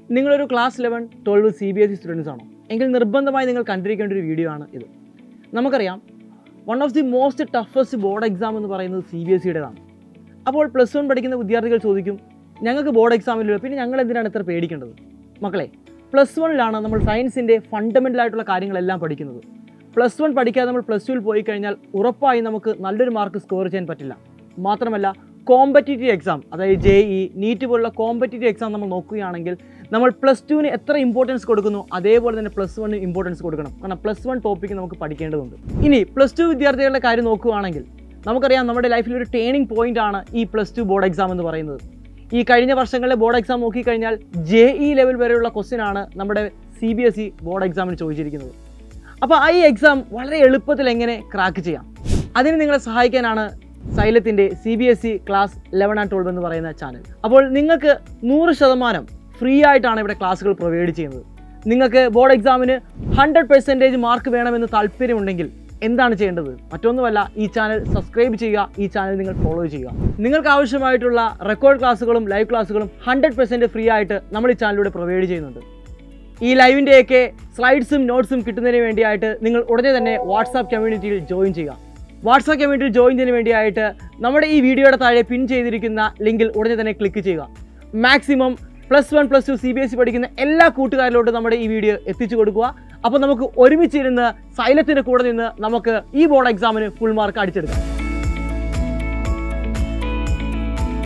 നിങ്ങളൊരു class eleven twelve C B S E students ആണോ എങ്കിൽ നിർബന്ധമായി നിങ്ങൾ കണ്ടിരിക്കേണ്ട ഒരു വീഡിയോ ആണ് ഇത് നമുക്കറിയാം one of the most toughest board exam എന്ന് പറയുന്നത് സി ബി എസ് സിയുടേതാണ് അപ്പോൾ പ്ലസ് വൺ പഠിക്കുന്ന വിദ്യാർത്ഥികൾ ചോദിക്കും ഞങ്ങൾക്ക് ബോർഡ് എക്സാമില്ലല്ലോ പിന്നെ ഞങ്ങൾ എന്തിനാണ് ഇത്ര പേടിക്കേണ്ടത് മക്കളെ പ്ലസ് വണ്ണിലാണ് നമ്മൾ സയൻസിൻ്റെ ഫണ്ടമെൻ്റൽ ആയിട്ടുള്ള കാര്യങ്ങളെല്ലാം പഠിക്കുന്നത് പ്ലസ് വൺ പഠിക്കാതെ നമ്മൾ പ്ലസ് ടുവിൽ പോയി കഴിഞ്ഞാൽ ഉറപ്പായി നമുക്ക് നല്ലൊരു മാർക്ക് സ്കോർ ചെയ്യാൻ പറ്റില്ല മാത്രമല്ല കോമ്പറ്റേറ്റീവ് എക്സാം അതായത് ജെ ഇ നീറ്റ് പോലുള്ള കോമ്പറ്റേറ്റീവ് എക്സാം നമ്മൾ നോക്കുകയാണെങ്കിൽ നമ്മൾ പ്ലസ് ടുവിന് എത്ര ഇമ്പോർട്ടൻസ് കൊടുക്കുന്നു അതേപോലെ തന്നെ പ്ലസ് വണ്ണിന് ഇമ്പോർട്ടൻസ് കൊടുക്കണം കാരണം പ്ലസ് വൺ ടോപ്പിക്ക് നമുക്ക് പഠിക്കേണ്ടതുണ്ട് ഇനി പ്ലസ് ടു വിദ്യാർത്ഥികളുടെ കാര്യം നോക്കുകയാണെങ്കിൽ നമുക്കറിയാം നമ്മുടെ ലൈഫിൽ ഒരു ടേണിംഗ് പോയിന്റ് ആണ് ഈ പ്ലസ് ടു ബോർഡ് എക്സാം എന്ന് പറയുന്നത് ഈ കഴിഞ്ഞ വർഷങ്ങളിലെ ബോർഡ് എക്സാം നോക്കിക്കഴിഞ്ഞാൽ ജെ ഇ ലെവൽ വരെയുള്ള ക്വസ്റ്റ്യൻ ആണ് നമ്മുടെ C B S E board എക്സാമിന് ചോദിച്ചിരിക്കുന്നത് അപ്പോൾ ആ ഈ എക്സാം വളരെ എളുപ്പത്തിൽ എങ്ങനെ ക്രാക്ക് ചെയ്യാം അതിന് നിങ്ങളെ സഹായിക്കാനാണ് സൈലത്തിൻ്റെ C B S E class eleven and twelve എന്ന് പറയുന്ന ചാനൽ അപ്പോൾ നിങ്ങൾക്ക് നൂറ് ശതമാനം ഫ്രീ ആയിട്ടാണ് ഇവിടെ ക്ലാസ്സുകൾ പ്രൊവൈഡ് ചെയ്യുന്നത് നിങ്ങൾക്ക് ബോർഡ് എക്സാമിന് ഹൺഡ്രഡ് പെർസെൻറ്റേജ് മാർക്ക് വേണമെന്ന് താല്പര്യമുണ്ടെങ്കിൽ എന്താണ് ചെയ്യേണ്ടത് മറ്റൊന്നുമല്ല ഈ ചാനൽ സബ്സ്ക്രൈബ് ചെയ്യുക ഈ ചാനൽ നിങ്ങൾ ഫോളോ ചെയ്യുക നിങ്ങൾക്ക് ആവശ്യമായിട്ടുള്ള റെക്കോർഡ് ക്ലാസ്സുകളും ലൈവ് ക്ലാസ്സുകളും ഹൺഡ്രഡ് പെർസെൻറ്റ് ഫ്രീ ആയിട്ട് നമ്മൾ ഈ ചാനലിലൂടെ പ്രൊവൈഡ് ചെയ്യുന്നുണ്ട് ഈ ലൈവിൻ്റെയൊക്കെ സ്ലൈഡ്സും നോട്ട്സും കിട്ടുന്നതിന് വേണ്ടിയായിട്ട് നിങ്ങൾ ഉടനെ തന്നെ വാട്സാപ്പ് കമ്മ്യൂണിറ്റിയിൽ ജോയിൻ ചെയ്യുക വാട്സാപ്പ് കമ്മ്യൂണിറ്റിയിൽ ജോയിൻ ചെയ്യുന്നതിന് വേണ്ടിയായിട്ട് നമ്മുടെ ഈ വീഡിയോയുടെ താഴെ പിൻ ചെയ്തിരിക്കുന്ന ലിങ്കിൽ ഉടനെ തന്നെ ക്ലിക്ക് ചെയ്യുക maximum plus one plus two C B S E പഠിക്കുന്ന എല്ലാ കൂട്ടുകാരിലോട്ടും നമ്മുടെ ഈ വീഡിയോ എത്തിച്ചു കൊടുക്കുക അപ്പോൾ നമുക്ക് ഒരുമിച്ചിരുന്ന് സൈലത്തിൻ്റെ കൂടെ നിന്ന് നമുക്ക് ഈ ബോർഡ് എക്സാമിന് ഫുൾ മാർക്ക് അടിച്ചെടുക്കാം